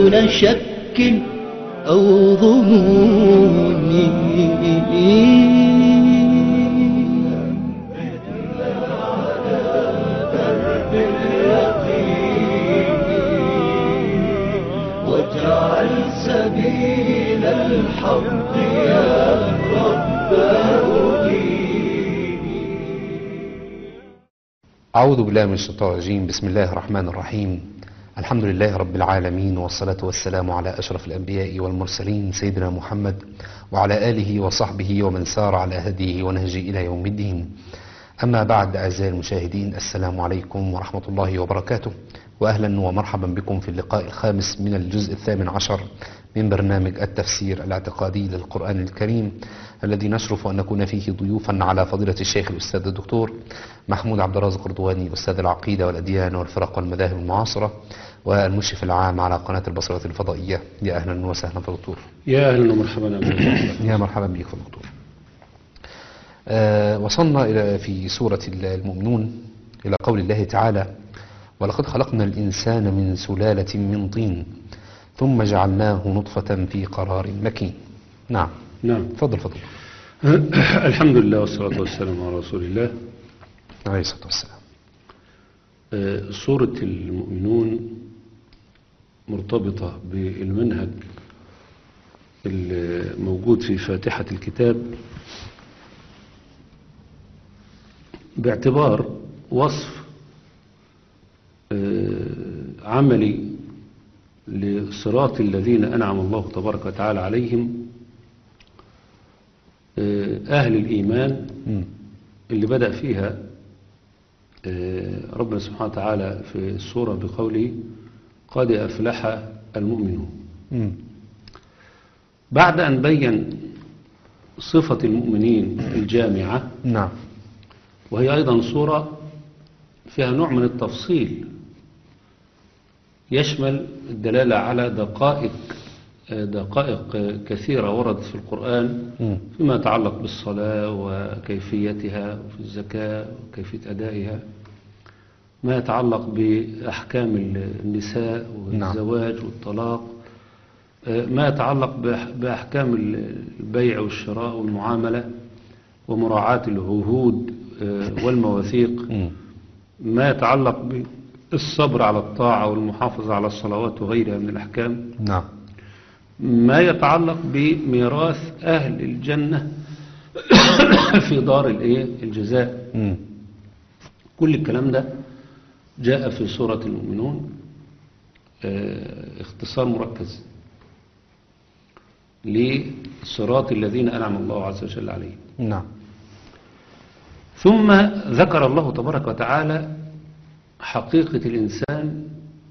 دون شك أو ظنون واجعل سبيل الحق يا رب أعوذ بالله من الشيطان الرجيم بسم الله الرحمن الرحيم الحمد لله رب العالمين والصلاة والسلام على أشرف الأنبياء والمرسلين سيدنا محمد وعلى آله وصحبه ومن سار على هديه ونهجه إلى يوم الدين أما بعد أعزائي المشاهدين السلام عليكم ورحمة الله وبركاته وأهلا ومرحبا بكم في اللقاء الخامس من الجزء الثامن عشر من برنامج التفسير الاعتقادي للقرآن الكريم الذي نشرف أن نكون فيه ضيوفا على فضيلة الشيخ الأستاذ الدكتور محمود عبد الرازق رضواني أستاذ العقيدة والأديان والفرق والمذاهب المعاصرة والمشرف العام على قناة البصرة الفضائية يا أهلا وسهلا في الدكتور يا اهلا ومرحبا أهلا. يا مرحبا بك في الدكتور آه وصلنا إلى في سورة المؤمنون إلى قول الله تعالى ولقد خلقنا الإنسان من سلالة من طين ثم جعلناه نطفة في قرار مكين نعم نعم تفضل فضل الحمد لله والصلاة والسلام على رسول الله عليه الصلاة والسلام آه، سورة المؤمنون مرتبطة بالمنهج الموجود في فاتحة الكتاب باعتبار وصف آه، عملي لصراط الذين أنعم الله تبارك وتعالى عليهم آه، أهل الإيمان مم. اللي بدأ فيها آه، ربنا سبحانه وتعالى في السورة بقوله قد أفلح المؤمنون مم. بعد أن بين صفة المؤمنين الجامعة نعم وهي أيضا صورة فيها نوع من التفصيل يشمل الدلالة على دقائق دقائق كثيرة وردت في القرآن مم. فيما يتعلق بالصلاة وكيفيتها وفي الزكاة وكيفية أدائها ما يتعلق بأحكام النساء والزواج والطلاق ما يتعلق بأح- بأحكام البيع والشراء والمعاملة ومراعاة العهود والمواثيق مم. ما يتعلق بالصبر على الطاعة والمحافظة على الصلوات وغيرها من الأحكام نعم ما يتعلق بميراث أهل الجنة في دار الإيه؟ الجزاء مم. كل الكلام ده جاء في سورة المؤمنون آه، اختصار مركز لصراط الذين أنعم الله عز وجل عليهم نعم ثم ذكر الله تبارك وتعالى حقيقة الإنسان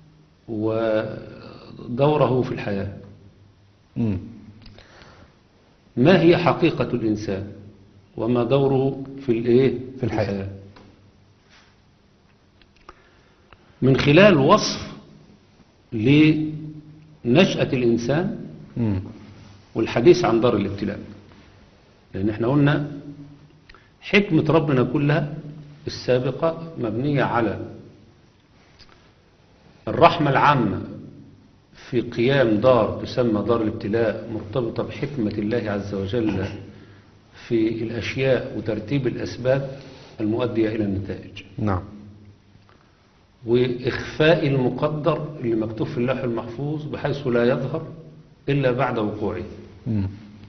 ودوره في الحياة مم. ما هي حقيقة الإنسان وما دوره في الإيه في الحياة. من خلال وصف لنشأة الإنسان مم. والحديث عن دار الابتلاء لأن احنا قلنا حكمة ربنا كلها السابقة مبنية على الرحمة العامة في قيام دار تسمى دار الابتلاء مرتبطة بحكمة الله عز وجل في الأشياء وترتيب الأسباب المؤدية إلى النتائج نعم وإخفاء المقدر اللي مكتوب في اللوح المحفوظ بحيث لا يظهر إلا بعد وقوعه مم.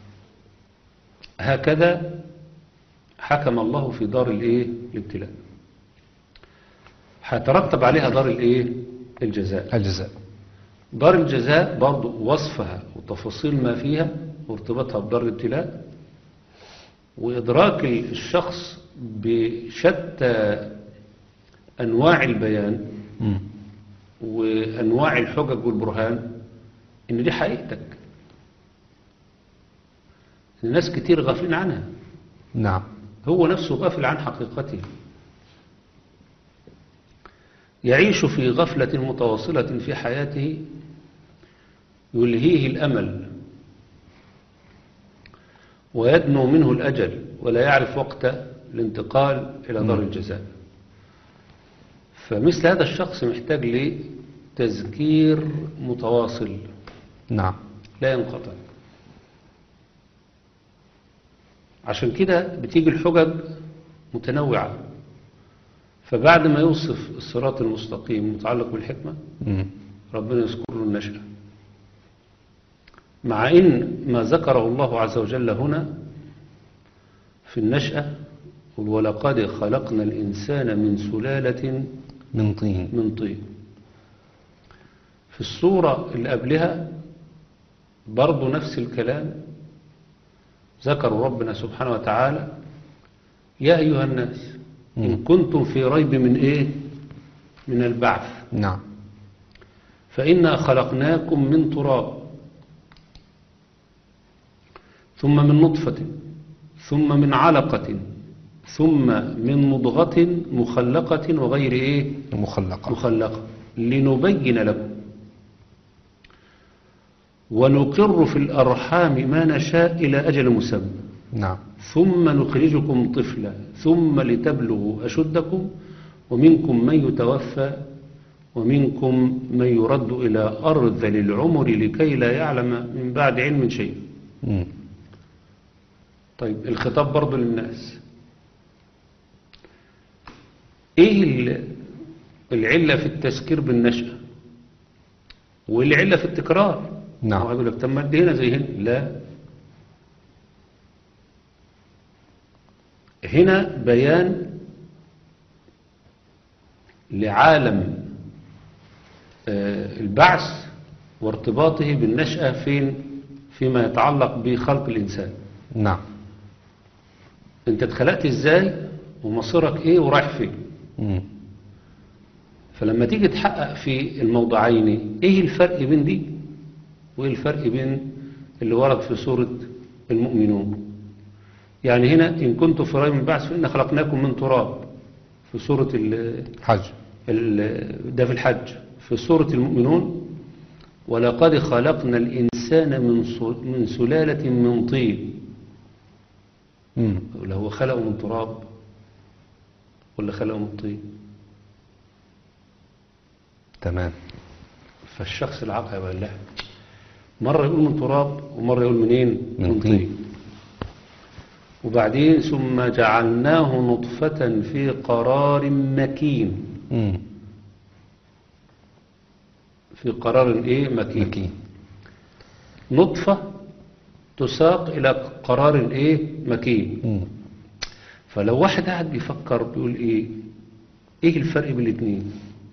هكذا حكم الله في دار الايه الابتلاء هترتب عليها دار الايه الجزاء الجزاء دار الجزاء برضو وصفها وتفاصيل ما فيها وارتباطها بدار الابتلاء وإدراك الشخص بشتى أنواع البيان مم. وأنواع الحجج والبرهان إن دي حقيقتك الناس كتير غافلين عنها نعم هو نفسه غافل عن حقيقته يعيش في غفلة متواصلة في حياته يلهيه الأمل ويدنو منه الأجل ولا يعرف وقت الانتقال إلى دار الجزاء فمثل هذا الشخص محتاج لتذكير متواصل نعم لا ينقطع عشان كده بتيجي الحجج متنوعة فبعد ما يوصف الصراط المستقيم متعلق بالحكمة مم. ربنا يذكر له النشأة مع إن ما ذكره الله عز وجل هنا في النشأة يقول ولقد خلقنا الإنسان من سلالة من طين من طين في الصورة اللي قبلها برضو نفس الكلام ذكر ربنا سبحانه وتعالى يا أيها الناس إن مم. كنتم في ريب من إيه من البعث نعم فإنا خلقناكم من تراب ثم من نطفة ثم من علقة ثم من مضغة مخلقة وغير إيه مخلقة مخلقة لنبين لكم ونقر في الأرحام ما نشاء إلى أجل مسمى نعم ثم نخرجكم طفلا ثم لتبلغوا أشدكم ومنكم من يتوفى ومنكم من يرد إلى أرذل العمر لكي لا يعلم من بعد علم شيء مم. طيب الخطاب برضو للناس ايه ال- العلة في التذكير بالنشأة والعلة في التكرار نعم. واحد يقول لك طب ما دي هنا زي هنا لا هنا بيان لعالم آه، البعث وارتباطه بالنشأة فين فيما يتعلق بخلق الإنسان نعم انت اتخلقت ازاي ومصيرك ايه ورايح فين مم. فلما تيجي تحقق في الموضوعين ايه الفرق بين دي وايه الفرق بين اللي ورد في سورة المؤمنون يعني هنا ان كنتم في ريب من البعث فإن خلقناكم من تراب في سورة ال حج ال- ده في الحج في سورة المؤمنون ولقد خلقنا الإنسان من سل- من سلالة من طين مم. ولا هو خلقه من تراب ولا خلقه من طين تمام فالشخص العاقل يبقى لا مرة يقول من تراب ومرة يقول منين من طين. وبعدين ثم جعلناه نطفة في قرار مكين مم. في قرار ايه مكين, مكين نطفة تساق إلى قرار ايه مكين مم. فلو واحد قاعد بيفكر بيقول ايه ايه الفرق بين الاثنين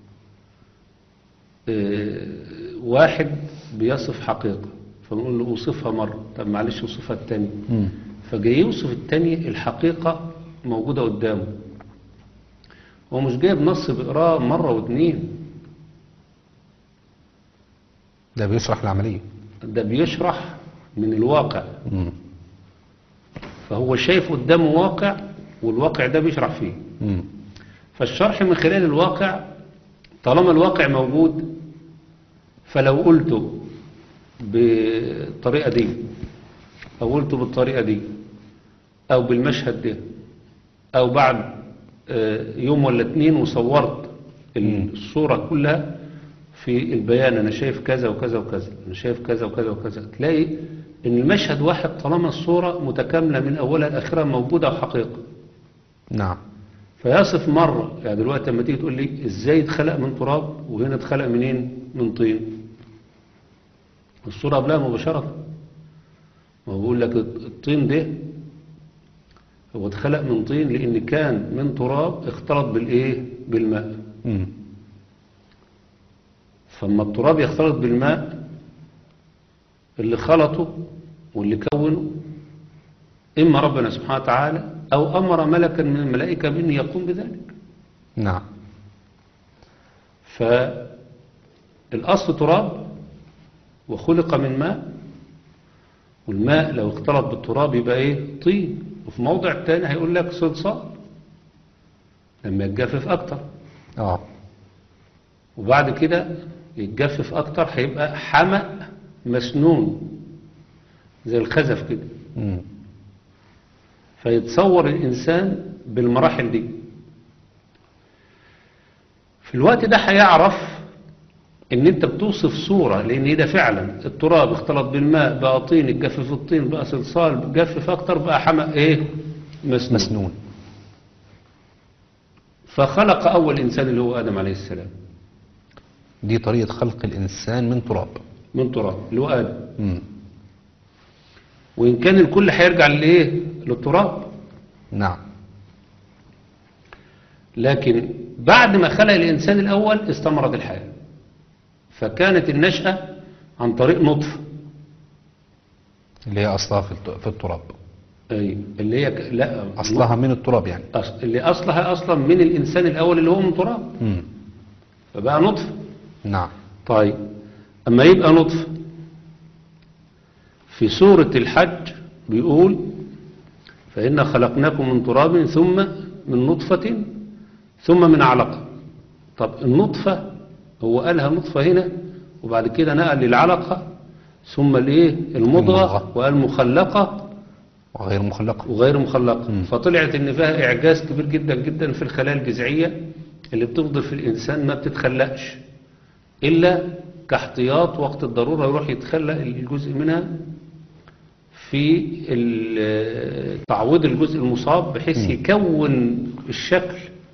اه واحد بيصف حقيقة فبنقول له اوصفها مرة طب معلش اوصفها التانية مم. فجاي يوصف التانية الحقيقة موجودة قدامه هو مش جايب نص بيقراه مرة واتنين ده بيشرح العملية ده بيشرح من الواقع مم. فهو شايف قدامه واقع والواقع ده بيشرح فيه مم. فالشرح من خلال الواقع طالما الواقع موجود فلو قلته بالطريقة دي أو قلته بالطريقة دي أو بالمشهد ده أو بعد آه، يوم ولا اتنين وصورت الصورة كلها في البيان أنا شايف كذا وكذا وكذا أنا شايف كذا وكذا وكذا تلاقي إن المشهد واحد طالما الصورة متكاملة من أولها لآخرها موجودة وحقيقة نعم فيصف مرة يعني دلوقتي لما تيجي تقول لي ازاي اتخلق من تراب وهنا اتخلق منين من طين الصورة قبلها مباشرة ما هو بيقول لك الطين ده هو اتخلق من طين لان كان من تراب اختلط بالايه بالماء مم. فاما التراب يختلط بالماء اللي خلطه واللي كونه اما ربنا سبحانه وتعالى او امر ملكا من الملائكه بان يقوم بذلك نعم فالأصل تراب وخلق من ماء والماء لو اختلط بالتراب يبقى ايه طين وفي موضع تاني هيقول لك صلصال لما يتجفف اكتر اه وبعد كده يتجفف اكتر هيبقى حمأ مسنون زي الخزف كده مم. فيتصور الإنسان بالمراحل دي في الوقت ده هيعرف ان انت بتوصف صورة لان ده فعلا التراب اختلط بالماء بقى طين اتجفف الطين بقى صلصال جفف اكتر بقى حمأ ايه مسنون, مسنون فخلق اول انسان اللي هو ادم عليه السلام دي طريقة خلق الإنسان من تراب من تراب اللي هو ادم مم. وان كان الكل هيرجع لايه للتراب نعم لكن بعد ما خلق الانسان الاول استمرت الحياة فكانت النشأة عن طريق نطفه اللي هي أصلها في الت- في التراب أي اللي هي ك- لا أصلها من التراب يعني أص- اللي أصلها أصلا من الإنسان الأول اللي هو من تراب مم. فبقى نطفة نعم طيب أما يبقى نطفة في سورة الحج بيقول فإنا خلقناكم من تراب ثم من نطفة ثم من علقة طب النطفة هو قالها نطفة هنا وبعد كده نقل للعلقة ثم الايه المضغة المضغة. وقال مخلقة وغير مخلقة وغير مخلقة مم. فطلعت ان فيها اعجاز كبير جدا جدا في الخلايا الجذعية اللي بتفضل في الانسان ما بتتخلقش الا كاحتياط وقت الضرورة يروح يتخلق الجزء منها في ال- تعويض الجزء المصاب بحيث يكون الشكل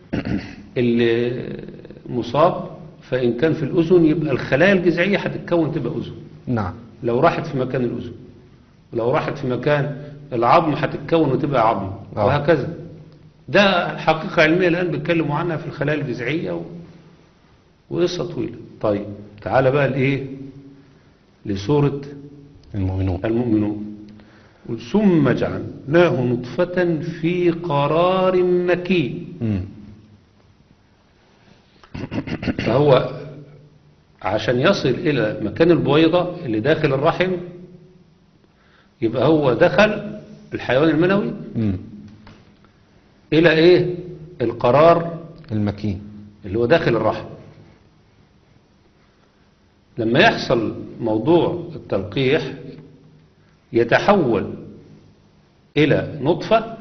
المصاب فإن كان في الأذن يبقى الخلايا الجذعية هتتكون تبقى أذن نعم لو راحت في مكان الأذن ولو راحت في مكان العظم هتتكون وتبقى عظم آه. وهكذا ده حقيقة علمية الآن بيتكلموا عنها في الخلايا الجذعية و... وقصة طويلة طيب تعال بقى لإيه لسورة المؤمنون المؤمنون ثم جعلناه نطفة في قرار مكين مم. فهو عشان يصل إلى مكان البويضة اللي داخل الرحم يبقى هو دخل الحيوان المنوي مم. إلى إيه القرار المكين اللي هو داخل الرحم لما يحصل موضوع التلقيح يتحول إلى نطفة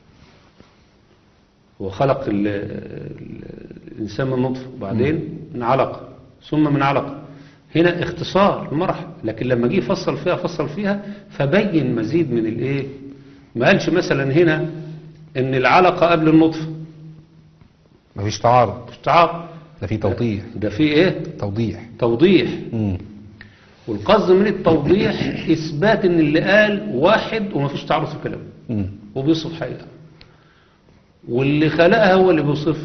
هو خلق ال- ال- الإنسان من نطفة وبعدين من علقة ثم من علقة هنا اختصار المرحل لكن لما جه فصل فيها فصل فيها فبين مزيد من الايه ما قالش مثلا هنا ان العلقة قبل النطفة مفيش تعارض مش تعارض ده في توضيح ده في ايه توضيح توضيح مم. والقصد من التوضيح اثبات ان اللي قال واحد وما فيش تعارض في كلامه مم. وبيوصف حقيقة واللي خلقها هو اللي بيوصفها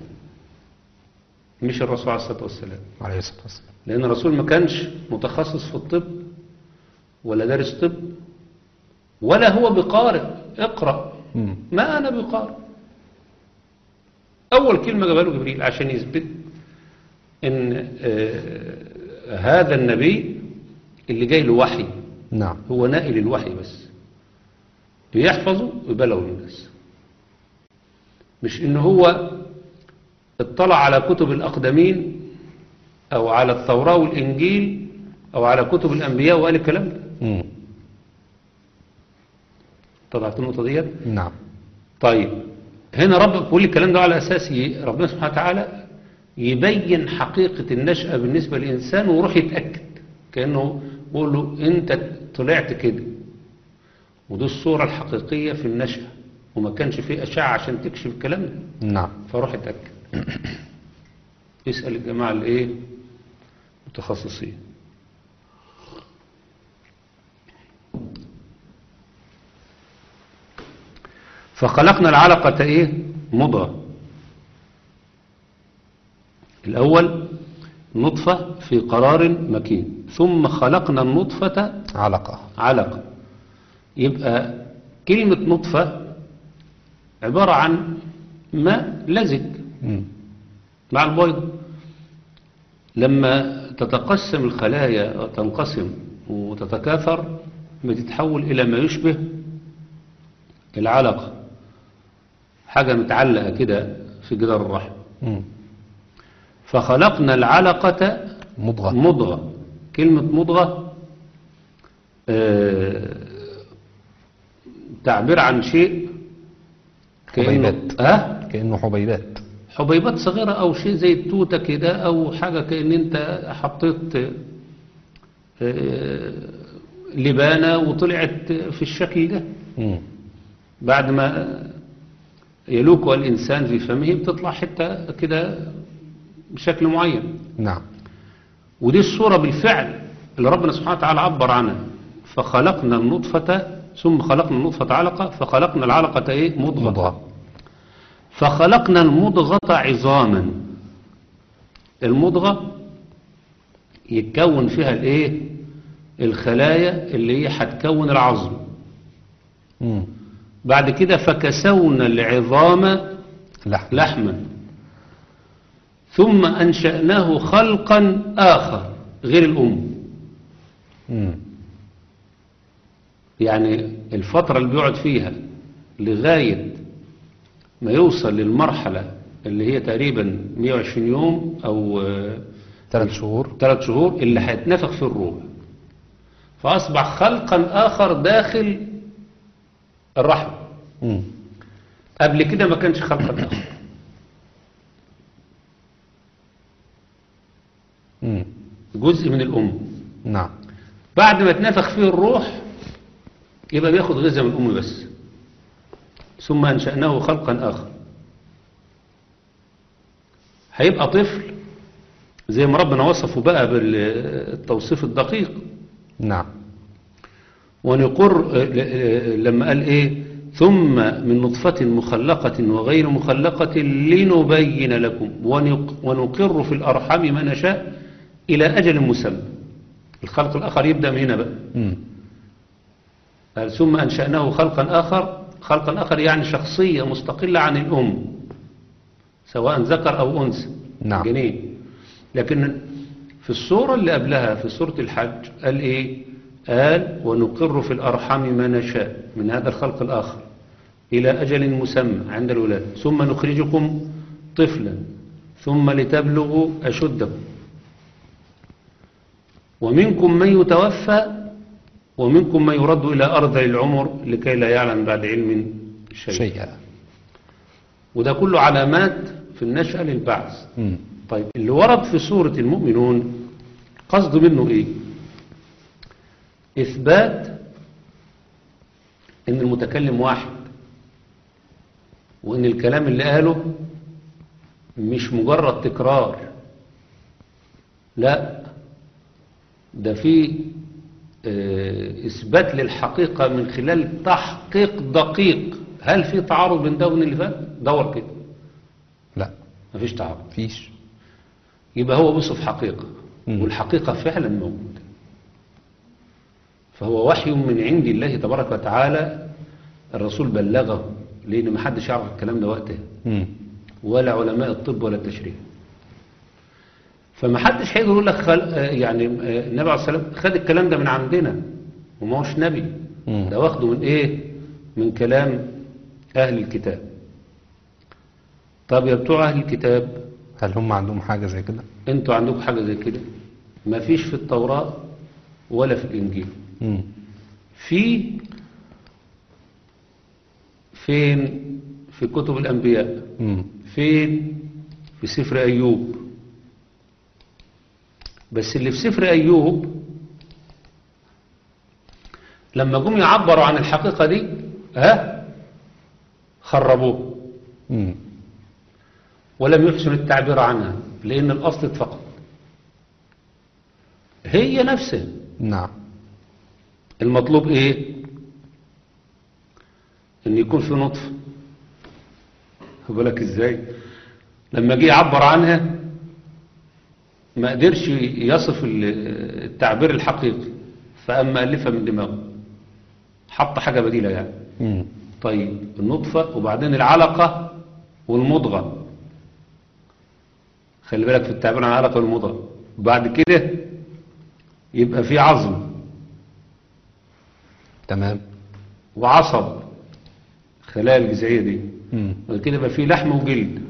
مش الرسول عليه الصلاة والسلام عليه الصلاة والسلام لأن الرسول ما كانش متخصص في الطب ولا دارس طب ولا هو بقارئ اقرأ مم. ما أنا بقارئ أول كلمة جابها له جبريل عشان يثبت إن آه، هذا النبي اللي جاي له وحي نعم هو نائل الوحي بس بيحفظه ويبلغه للناس مش ان هو اطلع على كتب الأقدمين أو على التوراة والإنجيل أو على كتب الأنبياء وقال الكلام ده مم. طلعت النقطة ديت نعم طيب هنا رب كل الكلام ده على أساس ي- ربنا سبحانه وتعالى يبين حقيقة النشأة بالنسبة للإنسان ويروح يتأكد كأنه بيقول له أنت طلعت كده ودي الصورة الحقيقية في النشأة وما كانش فيه أشعة عشان تكشف الكلام ده نعم فروح اتأكد اسأل الجماعة الايه متخصصين فخلقنا العلقة ايه مضغة الأول نطفة في قرار مكين ثم خلقنا النطفة علقة علقة يبقى كلمة نطفة عبارة عن ماء لزج مم. مع البيض لما تتقسم الخلايا وتنقسم وتتكاثر بتتحول إلى ما يشبه العلقة حاجة متعلقة كده في جدار الرحم مم. فخلقنا العلقة مضغة مضغة كلمة مضغة آه، تعبير عن شيء كأنه حبيبات. أه؟ كأنه حبيبات حبيبات صغيرة أو شيء زي التوتة كده أو حاجة كأن أنت حطيت آه، لبانة وطلعت في الشكل ده مم. بعد ما يلوكها الإنسان في فمه بتطلع حتة كده بشكل معين نعم ودي الصورة بالفعل اللي ربنا سبحانه وتعالى عبر عنها فخلقنا النطفة ثم خلقنا النطفة علقة فخلقنا العلقة ايه مضغة مضغة فخلقنا المضغة عظاما المضغة يتكون فيها الايه الخلايا اللي هي هتكون العظم مم. بعد كده فكسونا العظام لحم لحما ثم أنشأناه خلقا آخر غير الأم مم. يعني الفترة اللي بيقعد فيها لغاية ما يوصل للمرحلة اللي هي تقريبا 120 يوم أو ثلاث شهور ثلاث شهور اللي هيتنفخ في الروح فأصبح خلقا آخر داخل الرحم مم. قبل كده ما كانش خلقا آخر مم. جزء من الأم نعم بعد ما اتنفخ فيه الروح يبقى بياخد غذاء من الأم بس ثم أنشأناه خلقا آخر هيبقى طفل زي ما ربنا وصفه بقى بالتوصيف الدقيق نعم ونقر لما قال ايه ثم من نطفة مخلقة وغير مخلقة لنبين لكم ونق- ونقر في الأرحام ما نشاء إلى أجل مسمى الخلق الآخر يبدأ من هنا بقى مم. قال ثم أنشأناه خلقا آخر خلقا آخر يعني شخصية مستقلة عن الأم سواء ذكر أو أنثى نعم. جنين لكن في الصورة اللي قبلها في سورة الحج قال إيه قال ونقر في الأرحام ما نشاء من هذا الخلق الآخر إلى أجل مسمى عند الولادة ثم نخرجكم طفلا ثم لتبلغوا أشدكم ومنكم من يتوفى ومنكم من يرد إلى أرض العمر لكي لا يعلم بعد علم شيئا شيئا وده كله علامات في النشأة للبعث مم. طيب اللي ورد في سورة المؤمنون قصد منه ايه اثبات ان المتكلم واحد وان الكلام اللي قاله مش مجرد تكرار لا ده في آه، اثبات للحقيقة من خلال تحقيق دقيق هل في تعارض بين ده وبين اللي فات دور كده لا مفيش تعارض فيش يبقى هو وصف حقيقة مم. والحقيقة فعلا موجودة فهو وحي من عند الله تبارك وتعالى الرسول بلغه لأن ما حدش يعرف الكلام ده وقتها مم. ولا علماء الطب ولا التشريع فما حدش هيقدر يقول لك خل... آه يعني آه النبي عليه الصلاة والسلام خد الكلام ده من عندنا وما هوش نبي مم. ده واخده من ايه من كلام أهل الكتاب طب يا بتوع أهل الكتاب هل هم عندهم حاجة زي كده انتوا عندكم حاجة زي كده ما فيش في التوراة ولا في الإنجيل مم. في فين في كتب الأنبياء مم. فين في سفر أيوب بس اللي في سفر أيوب لما جم يعبروا عن الحقيقة دي ها خربوه مم. ولم يحسن التعبير عنها لأن الأصل اتفقد هي نفسها نعم المطلوب ايه ان يكون في نطف خد بالك ازاي لما جه يعبر عنها ما قدرش يصف ال- التعبير الحقيقي فاما الفها من دماغه حط حاجه بديله يعني مم. طيب النطفه وبعدين العلقه والمضغه خلي بالك في التعبير عن العلقه والمضغه بعد كده يبقى في عظم تمام وعصب خلايا الجذعية دي مم. بعد كده يبقى فيه لحم وجلد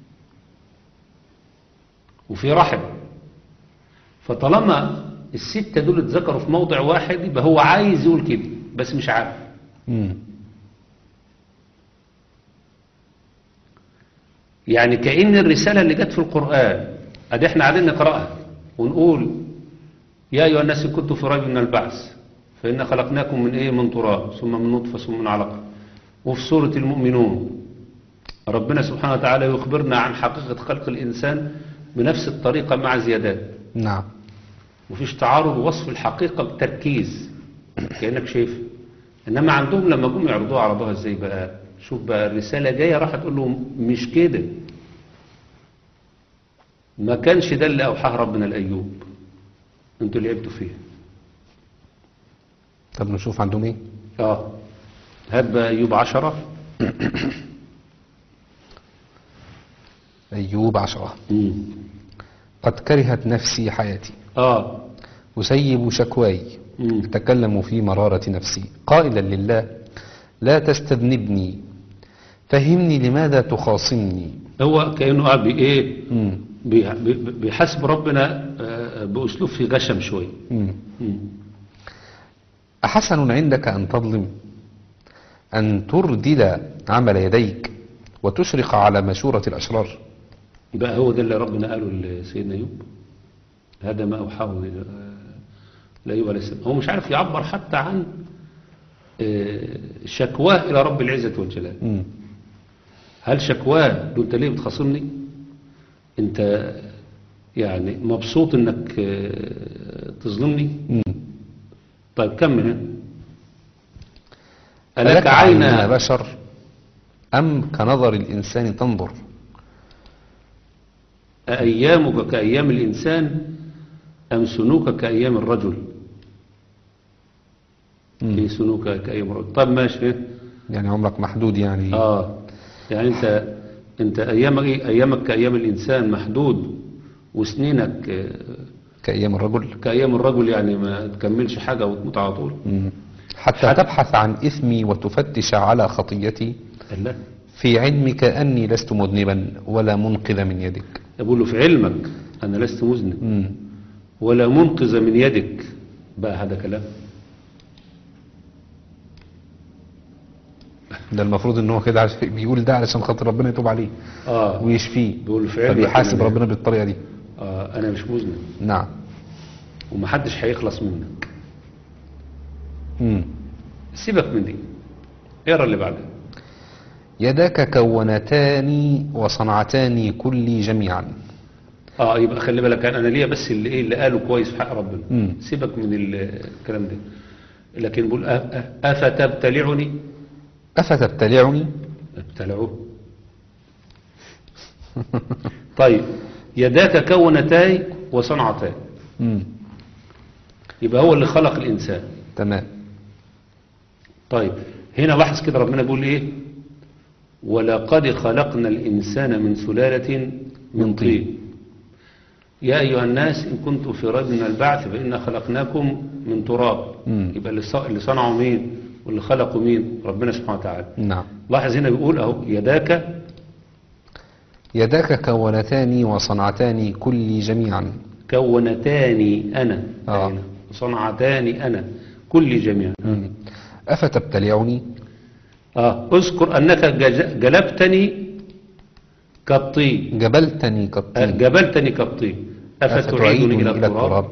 وفي رحم فطالما الستة دول اتذكروا في موضع واحد يبقى هو عايز يقول كده بس مش عارف مم. يعني كأن الرسالة اللي جت في القرآن ادي احنا قاعدين نقرأها ونقول يا أيها الناس إن كنتم في ريب من البعث فإن خلقناكم من إيه من تراب ثم من نطفة ثم من علقة وفي سورة المؤمنون ربنا سبحانه وتعالى يخبرنا عن حقيقة خلق الإنسان بنفس الطريقة مع زيادات نعم مفيش تعارض وصف الحقيقة بتركيز كأنك شايف إنما عندهم لما جم يعرضوها عرضوها إزاي بقى شوف بقى الرسالة جاية راح تقول لهم مش كده ما كانش ده اللي أوحاه ربنا لأيوب انتوا اللي لعبتوا فيه طب نشوف عندهم ايه اه هات بقى أيوب عشرة أيوب عشرة مم. قد كرهت نفسي حياتي اه أسيب شكواي مم. أتكلم في مرارة نفسي قائلا لله لا تستذنبني فهمني لماذا تخاصمني هو كأنه قاعد بي- ايه مم. بي- بي- بيحاسب ربنا آه، بأسلوب في غشم شوية مم. مم. أحسن عندك أن تظلم أن تردد عمل يديك وتشرق على مشورة الأشرار بقى هو ده اللي ربنا قاله لسيدنا أيوب هذا ما أوحاه ل- لأيوب عليه السلام هو مش عارف يعبر حتى عن آه، شكواه إلى رب العزة والجلال مم. هل شكواه له أنت ليه بتخاصمني أنت يعني مبسوط أنك آه، تظلمني مم. طيب كمل هنا ألك ألك عينا عينا بشر أم كنظر الإنسان تنظر أأيامك كأيام الإنسان أم سنوك كأيام الرجل في سنوك كأيام الرجل طب ماشي يعني عمرك محدود يعني آه يعني أنت أنت أيامك إيه؟ أيامك كأيام الإنسان محدود وسنينك آه، كأيام الرجل كأيام الرجل يعني ما تكملش حاجة وتموت على طول مم. حتى تبحث عن إثمي وتفتش على خطيتي لا في علمك أني لست مذنبا ولا منقذ من يدك يقول له في علمك أنا لست مذنب مم. ولا منقذ من يدك بقى هذا كلام ده المفروض ان هو كده عش- بيقول ده علشان خاطر ربنا يتوب عليه آه ويشفيه بيقول له في علمك فبيحاسب أنا- ربنا بالطريقة دي آه أنا مش مذنب نعم ومحدش هيخلص منك مم. سيبك من دي اقرا اللي بعدها يداك كونتان وصنعتان كلي جميعا اه يبقى خلي بالك انا ليا بس اللي ايه اللي قاله كويس في حق ربنا مم. سيبك من ال- الكلام ده لكن بيقول أ- أ- افتبتلعني أفتبتلعني ابتلعوه طيب يداك كونتاي وصنعتاي مم. يبقى هو اللي خلق الانسان تمام طيب هنا لاحظ كده ربنا بيقول ايه ولقد خلقنا الانسان من سلالة من طين يا ايها الناس ان كنتم في ريب من البعث فانا خلقناكم من تراب مم. يبقى اللي ص- اللي صنعوا مين واللي خلقوا مين ربنا سبحانه وتعالى نعم لاحظ هنا بيقول اهو يداك يداك كونتان وصنعتان كلي جميعا كونتاني انا آه. هنا. صنعتاني انا كل جميعا مم. أفتبتلعني اه اذكر انك جز- جلبتني كالطين جبلتني كالطين جبلتني كالطين أفتعيدني إلى التراب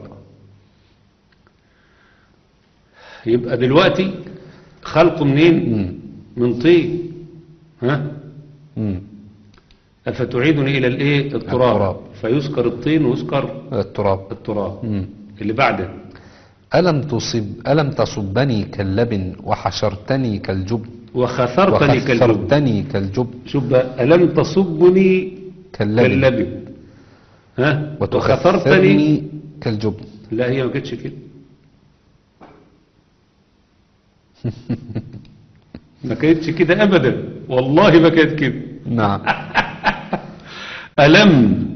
يبقى دلوقتي خلقه منين مم. من طين ها مم. أفتعيدني إلى الإيه التراب التراب. فيذكر الطين ويذكر التراب التراب مم. اللي بعده ألم تصب ألم تصبني كاللبن وحشرتني كالجبن وخثرتني كالجبن وخثرتني كالجبن شوف بقى ألم تصبني كاللبن كاللبن ها وخثرتني وتخثرني كالجبن لا هي ما كانتش كده ما كانتش كده ابدا والله ما كانت كده نعم ألم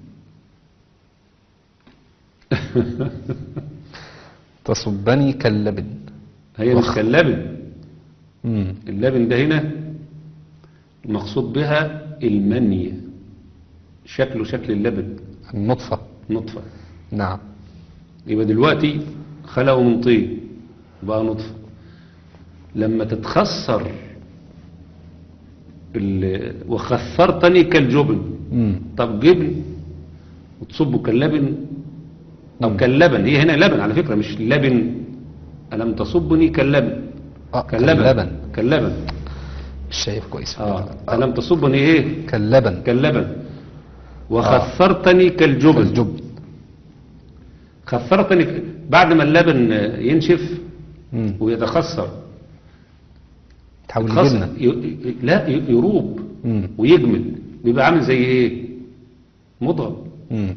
تصبني كاللبن هي مش وخ- كاللبن مم. اللبن ده هنا المقصود بها المني شكله شكل اللبن النطفة نطفة نعم يبقى دلوقتي خلقه من طين بقى نطفة لما تتخسر ال- وخثرتني كالجبن مم. طب جبن وتصبه كاللبن او كاللبن هي هنا لبن على فكرة مش لبن ألم تصبني كاللبن آه كاللبن كاللبن كاللبن مش شايف كويس اه ألم تصبني ايه كاللبن كاللبن وخثرتني كالجبن الجبن خثرتني ك- بعد ما اللبن ينشف مم. ويتخثر تحول يتخثر- جبنة ي- ي- لا ي- يروب مم. ويجمد بيبقى عامل زي ايه مضغم مم.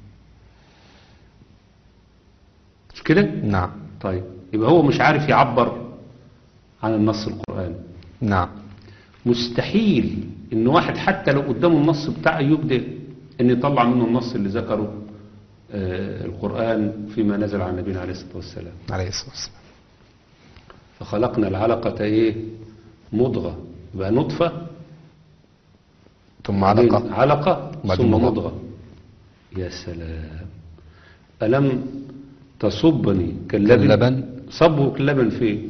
مش كده نعم طيب يبقى هو مش عارف يعبر عن النص القرآني نعم مستحيل ان واحد حتى لو قدامه النص بتاع ايوب ده ان يطلع منه النص اللي ذكره آه، القرآن فيما نزل عن نبينا عليه الصلاة والسلام عليه الصلاة والسلام فخلقنا العلقة ايه مضغة يبقى نطفة ثم بعدين علقة علقة بعدين ثم مضغة. مضغة يا سلام ألم تصبني كاللبن كاللبن. صبه كاللبن فين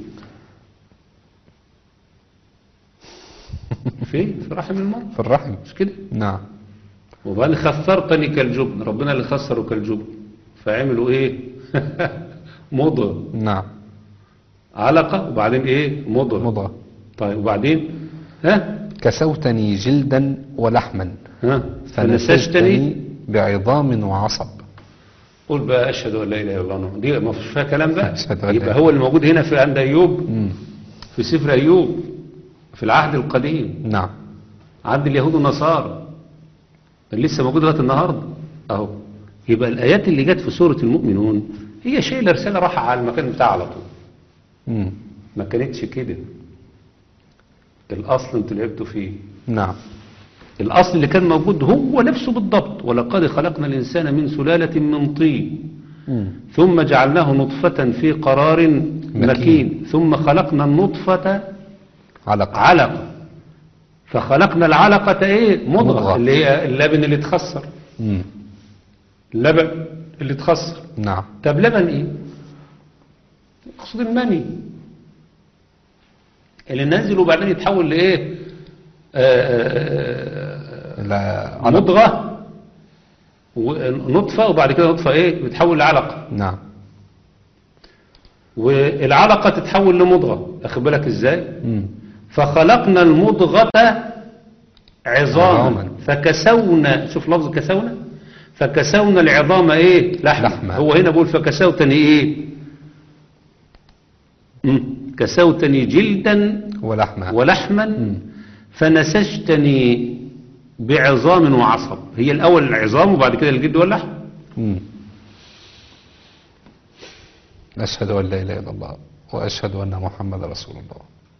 فين في رحم المرء في الرحم مش كده نعم وبعدين خسرتني كالجبن ربنا اللي خسروا كالجبن فعملوا ايه مضغة نعم علقة وبعدين ايه مضغة مضغة طيب وبعدين ها كسوتني جلدا ولحما ها فنسجتني فنسجتني بعظام وعصب قول بقى اشهد ان لا اله الا الله دي ما فيش فيها كلام بقى أشهد أن لا يبقى إله. هو اللي موجود هنا في عند ايوب مم. في سفر ايوب في العهد القديم نعم عهد اليهود والنصارى اللي لسه موجود لغايه النهارده اهو يبقى الايات اللي جت في سوره المؤمنون هي شايله رساله راحه على المكان بتاعها على طول مم. ما كانتش كده الاصل انتوا لعبتوا فيه نعم الأصل اللي كان موجود هو نفسه بالضبط ولقد خلقنا الإنسان من سلالة من طين مم. ثم جعلناه نطفة في قرار مكين, مكين. ثم خلقنا النطفة علقة علقة فخلقنا العلقة ايه مضغة, مضغة. مضغة. اللي هي اللبن اللي اتخسر مم. اللبن اللي اتخسر نعم طب لبن ايه اقصد المني اللي نازل وبعدين يتحول لايه آه، آه، آه، لا علقة مضغة ونطفة وبعد كده نطفة ايه بتحول لعلقة نعم والعلقة تتحول لمضغة اخد بالك ازاي مم. فخلقنا المضغة عظاما عظاما. فكسونا شوف لفظ كسونا فكسونا العظام ايه لحمة, لحمة. هو هنا بيقول فكسوتني ايه مم. كسوتني جلدا ولحمة ولحما فنسجتني بعظام وعصب هي الأول العظام وبعد كده الجلد واللحم مم. أشهد أن لا إله إلا الله وأشهد أن محمد رسول الله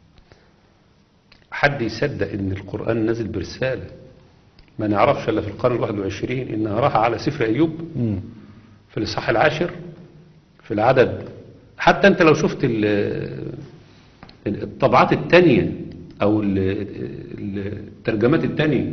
حد يصدق ان القرآن نزل برسالة ما نعرفش الا في القرن الواحد والعشرين انها راح على سفر ايوب مم. في الاصحاح العاشر في العدد حتى انت لو شفت ال- الطبعات التانية او ال- ال- الترجمات التانية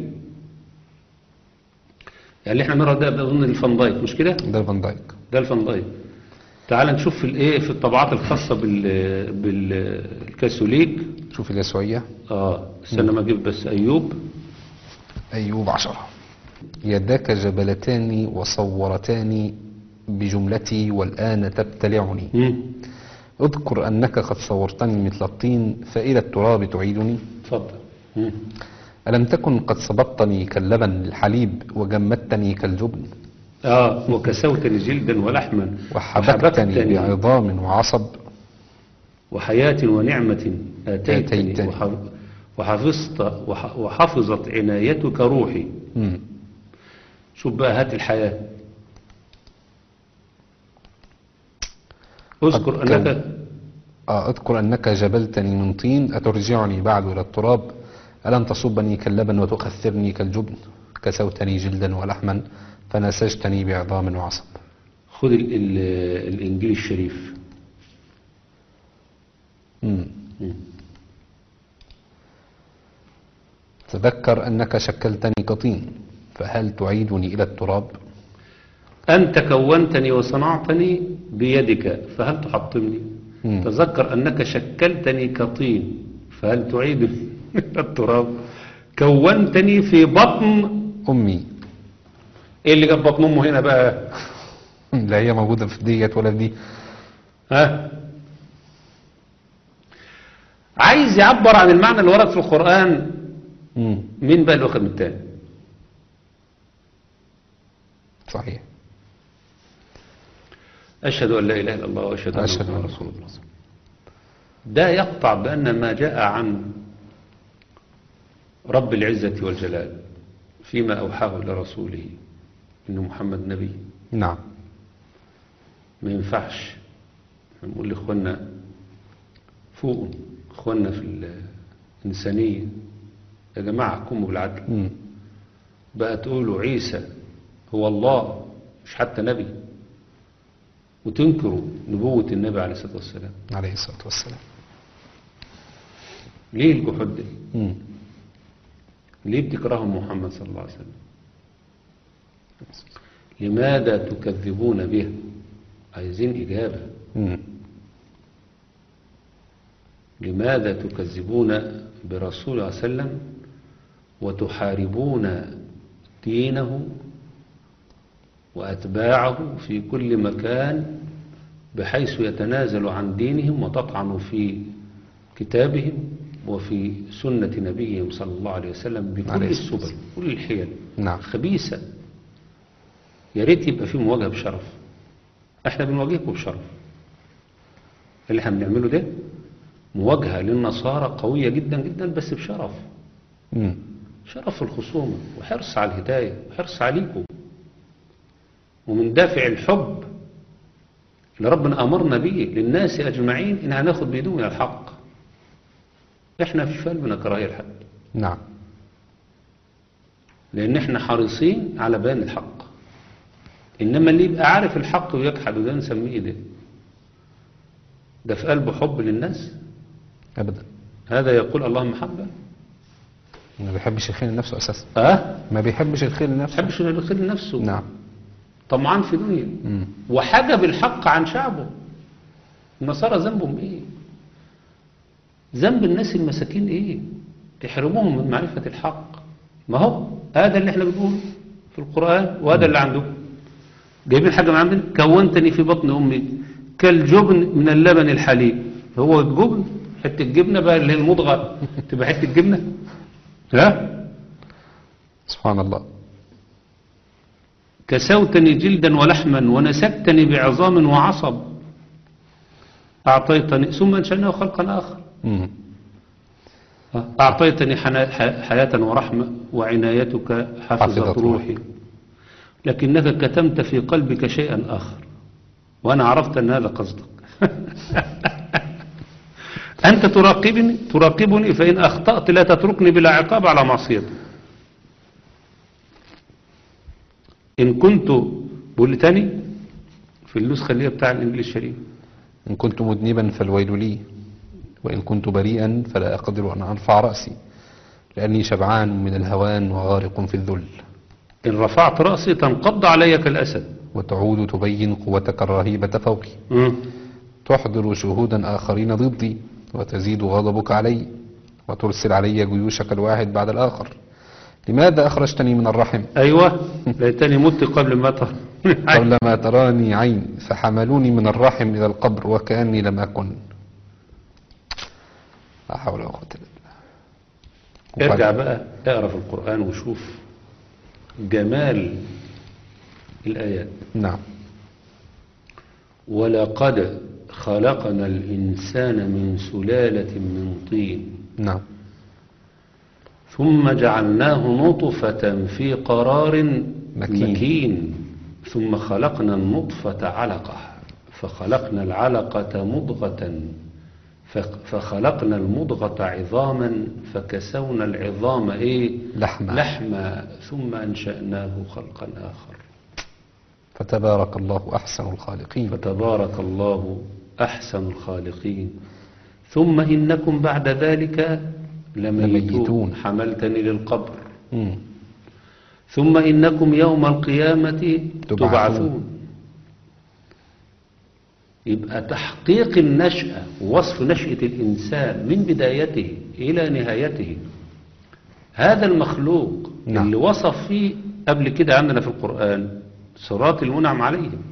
يعني اللي احنا بنقرا ده اظن الفان دايك مش كده ده فان دايك ده الفان دايك تعال نشوف في الايه في الطبعات الخاصة بال بالكاثوليك شوف اليسوعية اه استنى ما اجيب بس ايوب أيوب عشرة يداك جبلتان وصورتان بجملتي والآن تبتلعني مم. اذكر أنك قد صورتني مثل الطين فإلى التراب تعيدني اتفضل مم. ألم تكن قد صببتني كاللبن الحليب وجمدتني كالجبن اه وكسوتني جلدا ولحما وحبكتني بعظام وعصب وحياة ونعمة آتيتني آتيتني. وح- وحفظت وح- وحفظت عنايتك روحي مم. شوف بقى هات الحياة اذكر قد كان- أنك آه اذكر أنك جبلتني من طين أترجعني بعد إلى التراب ألم تصبني كاللبن وتخثرني كالجبن كسوتني جلدا ولحما فنسجتني بعظام وعصب خذ ال ال الإنجيل الشريف مم. مم. تذكر أنك شكلتني كطين فهل تعيدني إلى التراب أنت كونتني وصنعتني بيدك فهل تحطمني مم. تذكر أنك شكلتني كطين فهل تعيدني إلى التراب كونتني في بطن أمي ايه اللي جاب بطن امه هنا بقى لا هي موجودة في ديت ولا في دي ها عايز يعبر عن المعنى اللي ورد في القرآن مم. مين بقى اللي واخد من التاني صحيح أشهد أن لا إله إلا الله وأشهد أن أشهد محمدا أن رسول الله ده يقطع بأن ما جاء عن رب العزة والجلال فيما أوحاه إلى رسوله إن محمد نبي نعم ما ينفعش نقول لإخواننا فوقوا إخواننا في الإنسانية يا جماعة قوموا بالعدل مم. بقى تقولوا عيسى هو الله مش حتى نبي وتنكروا نبوة النبي عليه الصلاة والسلام عليه الصلاة والسلام ليه الجحود ده مم. ليه بتكرهوا محمد صلى الله عليه وسلم لماذا تكذبون به عايزين إجابة مم. لماذا تكذبون برسول الله صلى الله عليه وسلم وتحاربون دينه وأتباعه في كل مكان بحيث يتنازل عن دينهم وتطعن في كتابهم وفي سنة نبيهم صلى الله عليه وسلم بكل عليه الصلاة السبل كل الحيل نعم خبيثة يا ريت يبقى في مواجهة بشرف احنا بنواجهكم بشرف اللي احنا بنعمله ده مواجهة للنصارى قوية جدا جدا بس بشرف مم. شرف الخصومة وحرص على الهداية وحرص عليكم ومن دافع الحب اللي ربنا أمرنا به للناس أجمعين إن هناخد بيدهم إلى الحق إحنا في قلبنا كراهية لحد نعم لأن إحنا حريصين على بيان الحق إنما اللي يبقى عارف الحق ويجحد ده نسميه إيه ده ده في قلبه حب للناس أبدا هذا يقول اللهم حبا ما بيحبش الخير لنفسه أساسا أه ما بيحبش الخير لنفسه تحبش إنه يدخل لنفسه نعم طمعان في دنيا مم. وحجب الحق عن شعبه النصارى ذنبهم ايه ذنب الناس المساكين ايه تحرموهم من معرفة الحق ما هو هذا اللي احنا بنقول في القرآن وهذا اللي عندكم جايبين حاجة من عندنا كونتني في بطن أمي كالجبن من اللبن الحليب هو الجبن حتة الجبنة بقى اللي هي المضغة تبقى حتة جبنة ها سبحان الله كسوتني جلدا ولحما ونسكتني بعظام وعصب أعطيتني ثم أنشأناه خلقا آخر مم. أعطيتني حنا- ح- حياة ورحمة وعنايتك حفظت حفظت روحي لكنك كتمت في قلبك شيئا آخر وأنا عرفت أن هذا قصدك أنت تراقبني تراقبني فإن أخطأت لا تتركني بلا عقاب على معصيتي إن كنت بقول تاني في النسخة اللي هي بتاع الإنجليز الشريف إن كنت مذنبا فالويل لي وإن كنت بريئا فلا أقدر أن أرفع رأسي لأني شبعان من الهوان وغارق في الذل إن رفعت رأسي تنقض علي كالأسد وتعود تبين قوتك الرهيبة فوقي مم. تحضر شهودا آخرين ضدي وتزيد غضبك علي وترسل علي جيوشك الواحد بعد الآخر لماذا أخرجتني من الرحم أيوة ليتني مت قبل ما تر قبل ما تراني عين فحملوني من الرحم إلى القبر وكأني لم أكن لا حول ولا قوة إلا بالله ارجع بقى اقرا في القرآن وشوف جمال الآيات نعم ولقد خلقنا الإنسان من سلالة من طين نعم ثم جعلناه نطفة في قرار مكين. مكين, ثم خلقنا النطفة علقة فخلقنا العلقة مضغة فخ- فخلقنا المضغة عظاما فكسونا العظام ايه لحما لحما ثم أنشأناه خلقا آخر فتبارك الله أحسن الخالقين فتبارك الله أحسن الخالقين ثم إنكم بعد ذلك لميتون. لميتون حملتني للقبر مم. ثم إنكم يوم القيامة تبعثون. تبعثون يبقى تحقيق النشأة ووصف نشأة الإنسان من بدايته إلى نهايته هذا المخلوق نعم. اللي وصف فيه قبل كده عندنا في القرآن صراط المنعم عليهم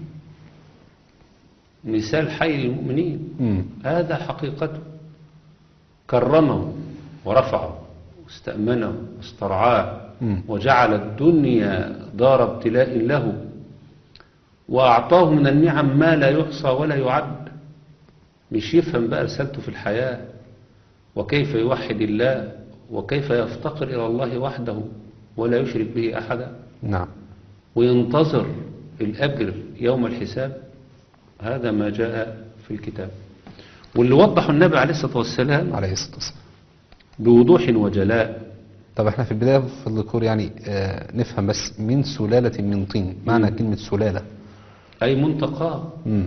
مثال حي للمؤمنين مم. هذا حقيقته كرمه ورفعه واستأمنه واسترعاه مم. وجعل الدنيا دار ابتلاء له وأعطاه من النعم ما لا يحصى ولا يعد مش يفهم بقى رسالته في الحياة وكيف يوحد الله وكيف يفتقر إلى الله وحده ولا يشرك به أحدا نعم وينتظر الأجر يوم الحساب هذا ما جاء في الكتاب واللي وضحه النبي عليه الصلاة والسلام عليه الصلاة والسلام بوضوح وجلاء طب احنا في البداية في الذكور يعني آه نفهم بس من سلالة من طين معنى كلمة سلالة أي منتقاه مم.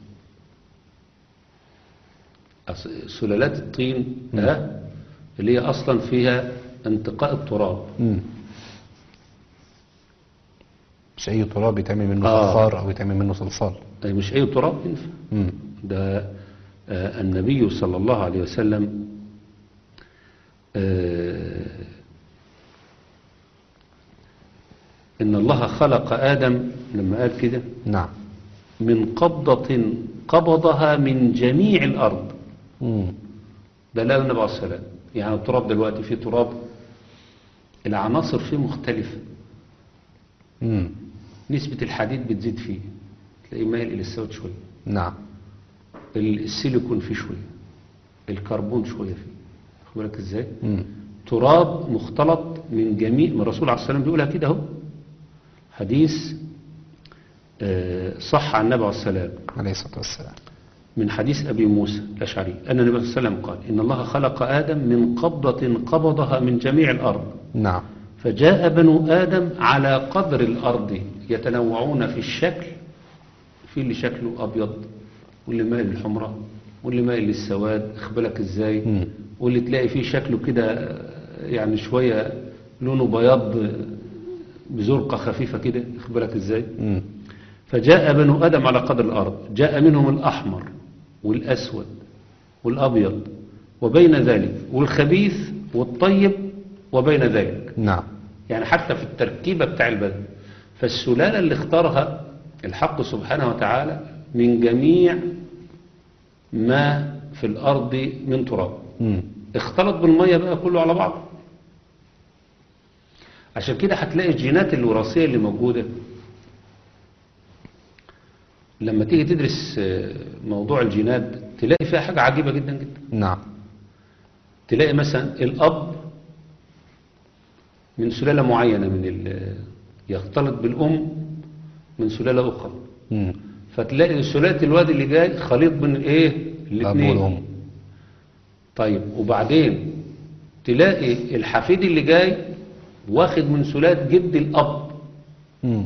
أص- سلالات الطين ده اللي هي أصلا فيها انتقاء التراب مم. مش أي تراب يتعمل منه آه. فخار أو يتعمل منه صلصال أي مش أي تراب ينفع مم. ده آه، النبي صلى الله عليه وسلم آه، إن الله خلق آدم لما قال كده نعم من قبضة قبضها من جميع الأرض مم. ده لا النبي عليه الصلاة والسلام يعني التراب دلوقتي فيه تراب العناصر فيه مختلفة مم. نسبة الحديد بتزيد فيه تلاقيه مايل إلى السود شوية نعم السيليكون فيه شوية الكربون شوية فيه خد بالك ازاي مم. تراب مختلط من جميع ما الرسول عليه الصلاة والسلام بيقولها كده اهو حديث آه، صح عن النبي عليه الصلاة والسلام عليه الصلاة والسلام من حديث أبي موسى الأشعري أن النبي صلى الله عليه وسلم قال إن الله خلق آدم من قبضة قبضها من جميع الأرض نعم فجاء بنو آدم على قدر الأرض يتنوعون في الشكل في اللي شكله أبيض واللي مايل للحمرة واللي مايل للسواد اخبالك ازاي مم. واللي تلاقي فيه شكله كده آه، يعني شوية لونه بياض آه، بزرقة خفيفة كده اخبالك ازاي مم. فجاء بنو آدم على قدر الأرض جاء منهم الأحمر والأسود والأبيض وبين ذلك والخبيث والطيب وبين ذلك نعم يعني حتى في التركيبة بتاع البدن فالسلالة اللي اختارها الحق سبحانه وتعالى من جميع ما في الأرض من تراب مم. اختلط بالمية بقى كله على بعض عشان كده هتلاقي الجينات الوراثية اللي موجودة لما تيجي تدرس آه، موضوع الجينات تلاقي فيها حاجة عجيبة جدا جدا نعم تلاقي مثلا الأب من سلالة معينة من ال- يختلط بالأم من سلالة أخرى مم. فتلاقي سلالة الواد اللي جاي خليط بين الايه الأب الاثنين والأم طيب وبعدين تلاقي الحفيد اللي جاي واخد من سلالة جد الأب مم.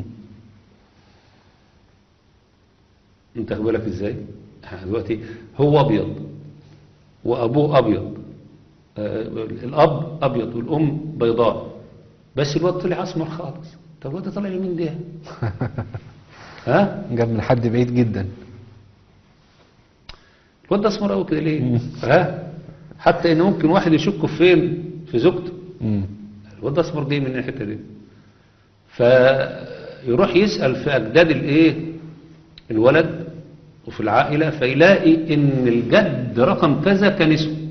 انت واخد بالك ازاي ها، دلوقتي هو أبيض وأبوه أبيض آه، الأب أبيض والأم بيضاء بس الواد طلع أسمر خالص طب الواد ده طلع لمين ده ها جاب من حد بعيد جدا الواد ده اسمر قوي كده ليه ها حتى ان ممكن واحد يشك في فين في زوجته مم. الواد ده اسمر جاي من الحته دي فيروح يسال في اجداد الايه الولد وفي العائله فيلاقي ان الجد رقم كذا كان اسود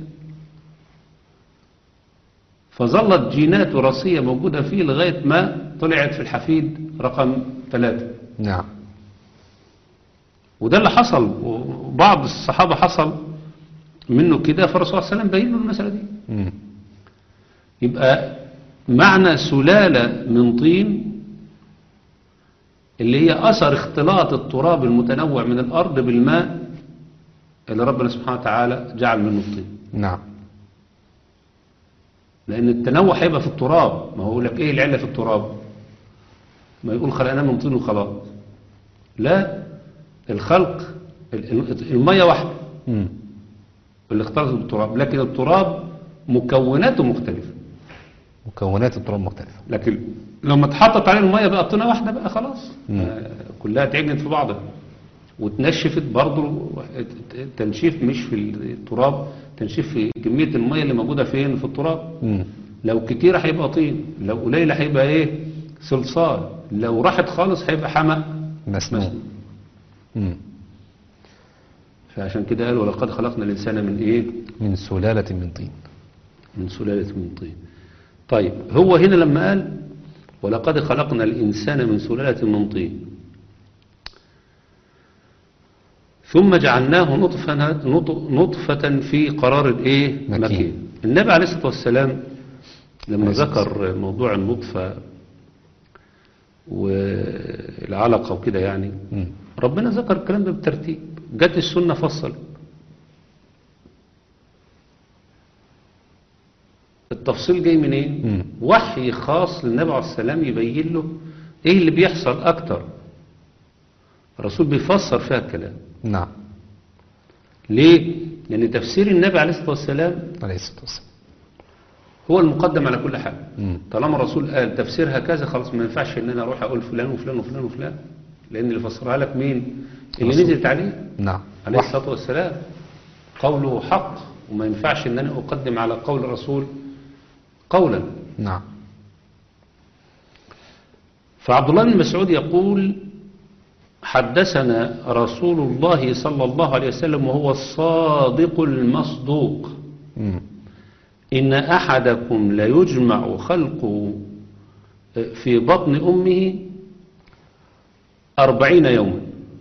فظلت جينات وراثيه موجوده فيه لغايه ما طلعت في الحفيد رقم ثلاثة نعم وده اللي حصل وبعض الصحابة حصل منه كده فالرسول صلى الله عليه وسلم بين له المسألة دي مم. يبقى معنى سلالة من طين اللي هي أثر اختلاط التراب المتنوع من الأرض بالماء اللي ربنا سبحانه وتعالى جعل منه الطين نعم لأن التنوع هيبقى في التراب ما هو يقول لك إيه العلة في التراب ما يقول خلقناه من طين وخلاص لا الخلق ال- ال- المية واحدة مم. اللي اختلطت بالتراب لكن التراب مكوناته مختلفة مكونات التراب مختلفة لكن لما اتحطت عليه المية بقى طينة واحدة بقى خلاص مم. آه، كلها اتعجنت في بعضها واتنشفت برضه التنشيف مش في التراب تنشيف في كمية المية اللي موجودة فين في التراب مم. لو كتير هيبقى طين لو قليل هيبقى ايه صلصال لو راحت خالص هيبقى حمأ مسنون مسنون مم. فعشان كده قال ولقد خلقنا الإنسان من ايه من سلالة من طين من سلالة من طين طيب هو هنا لما قال ولقد خلقنا الإنسان من سلالة من طين ثم جعلناه نطفة, نط- نطفة في قرار الايه مكين. مكين النبي عليه الصلاة والسلام لما عليه الصلاة ذكر موضوع النطفة والعلقة وكده يعني مم. ربنا ذكر الكلام ده بالترتيب جت السنة فصل التفصيل جاي منين مم. وحي خاص للنبي عليه السلام يبين له ايه اللي بيحصل اكتر الرسول بيفسر فيها الكلام نعم ليه لان تفسير النبي عليه الصلاة والسلام عليه الصلاة والسلام هو المقدم على كل حاجة مم. طالما الرسول قال تفسيرها كذا خلاص ما ينفعش ان انا اروح اقول فلان وفلان وفلان وفلان لان اللي فسرها لك مين اللي الرسول. نزلت عليه نعم عليه وحي. الصلاة والسلام قوله حق وما ينفعش ان انا اقدم على قول الرسول قولا نعم فعبد الله بن مسعود يقول حدثنا رسول الله صلى الله عليه وسلم وهو الصادق المصدوق مم. إن أحدكم ليجمع خلقه في بطن أمه أربعين يوما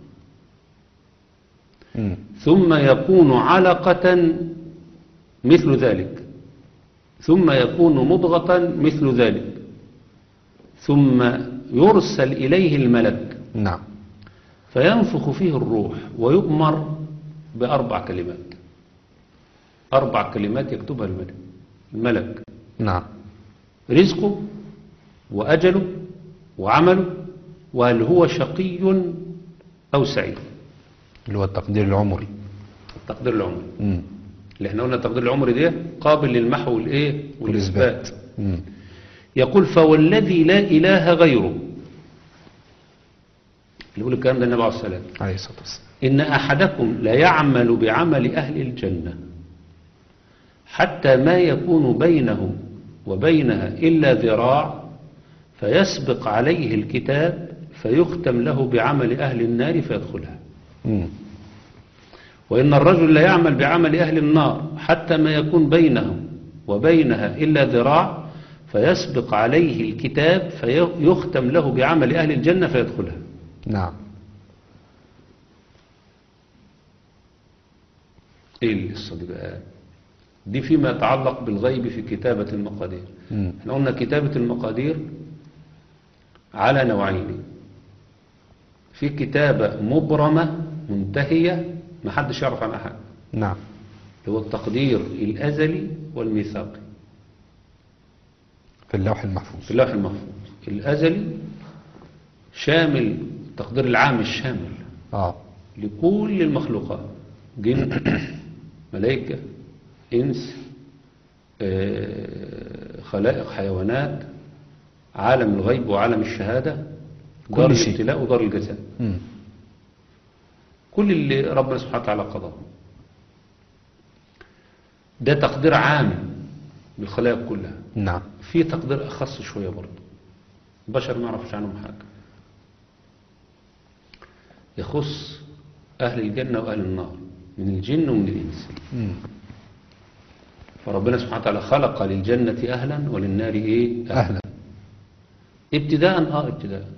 مم. ثم يكون علقة مثل ذلك ثم يكون مضغة مثل ذلك ثم يرسل إليه الملك نعم فينفخ فيه الروح ويؤمر بأربع كلمات أربع كلمات يكتبها الملك الملك نعم رزقه وأجله وعمله وهل هو شقي أو سعيد اللي هو التقدير العمري التقدير العمري مم. اللي احنا قلنا التقدير العمري ده قابل للمحو والايه والإثبات مم. يقول فوالذي لا إله غيره اللي يقول الكلام ده النبي عليه الصلاة والسلام عليه الصلاة والسلام إن أحدكم ليعمل بعمل أهل الجنة حتى ما يكون بينه وبينها إلا ذراع فيسبق عليه الكتاب فيختم له بعمل أهل النار فيدخلها مم. وإن الرجل لا يعمل بعمل أهل النار حتى ما يكون بينه وبينها إلا ذراع فيسبق عليه الكتاب فيختم له بعمل أهل الجنة فيدخلها نعم ايه القصه دي بقى دي فيما يتعلق بالغيب في كتابة المقادير مم. احنا قلنا كتابة المقادير على نوعين في كتابة مبرمة منتهية ما حدش يعرف عنها حاجة نعم اللي هو التقدير الأزلي والميثاقي في اللوح المحفوظ في اللوح المحفوظ الأزلي شامل التقدير العام الشامل اه لكل المخلوقات جن ملائكة إنس آه، خلائق حيوانات عالم الغيب وعالم الشهادة كل دار شيء. الابتلاء ودار الجزاء مم. كل اللي ربنا سبحانه وتعالى قضاه ده تقدير عام للخلائق كلها نعم في تقدير أخص شوية برضه البشر ما يعرفش عنهم حاجة يخص أهل الجنة وأهل النار من الجن ومن الإنس مم. فربنا سبحانه وتعالى خلق للجنة أهلا وللنار إيه أهلا ابتداء آه ابتداء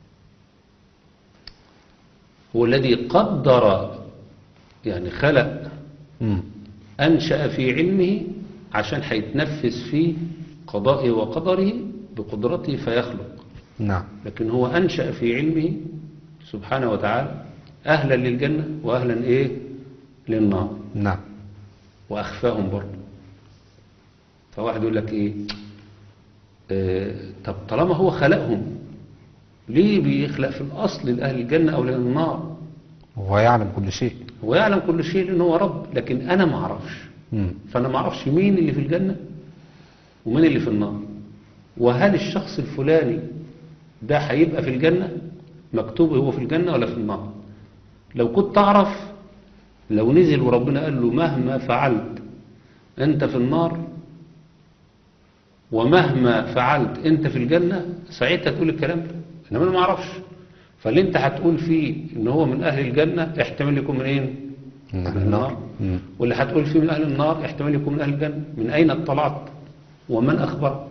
هو الذي قدر يعني خلق مم. أنشأ في علمه عشان هيتنفذ في قضائه وقدره بقدرته فيخلق نعم لكن هو أنشأ في علمه سبحانه وتعالى أهلا للجنة وأهلا إيه للنار نعم وأخفاهم برضه فواحد يقول لك إيه آه طب طالما هو خلقهم ليه بيخلق في الأصل لأهل الجنة أو لأهل النار هو يعلم كل شيء هو يعلم كل شيء لأنه هو رب لكن أنا ما أعرفش مم. فأنا ما أعرفش مين اللي في الجنة ومين اللي في النار وهل الشخص الفلاني ده هيبقى في الجنة مكتوب هو في الجنة ولا في النار لو كنت أعرف لو نزل وربنا قال له مهما فعلت أنت في النار ومهما فعلت انت في الجنة ساعتها تقول الكلام ده انما انا ما اعرفش فاللي انت هتقول فيه ان هو من اهل الجنة احتمال يكون منين من أهل من النار. مم. واللي هتقول فيه من اهل النار احتمال يكون من اهل الجنة من اين اطلعت ومن اخبرك